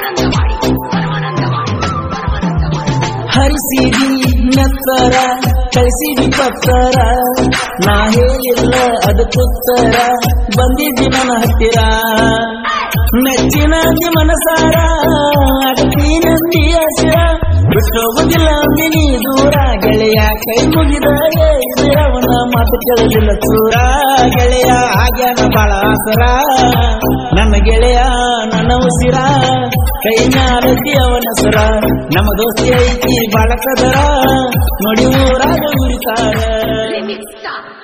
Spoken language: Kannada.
ಹರಿಸಿದಿ ನೆತ್ತರ ಕಳಿಸಿದಿ ಪತ್ತರ ನಾ ಹೇಳಿಲ್ಲ ಅದಕ್ಕುತ್ತರ ಬಂದಿದ್ದಿ ನನ್ನ ಹತ್ತಿರ ಮೆಚ್ಚಿನ ಅಂದಿ ಮನಸಾರ ಅಗತೀನಂದಿ ಹಸಿರ ಬಿಟ್ಟೋಗುದಿಲ್ಲ ಅಂದಿ ನೀ ದೂರ ಗೆಳೆಯ ಕೈ ಮುಗಿದ ಅವನ ಮಾತು ಕೇಳಲಿಲ್ಲ ಚೂರ ಗೆಳೆಯ ಆಗ್ಯಾನ ಬಾಳ ಆಸರ ನನ್ನ ಗೆಳೆಯ ನನ್ನ ಉಸಿರ ಕೈ ಮ್ಯಾಲತಿ ಅವನ ಸುರ ನಮ್ಮ ದೋಸ್ತಿ ಐತಿ ಬಾಳ ಕದರ ನೋಡಿ ಊರಾಗ ಉರಿತಾರ Remix Star.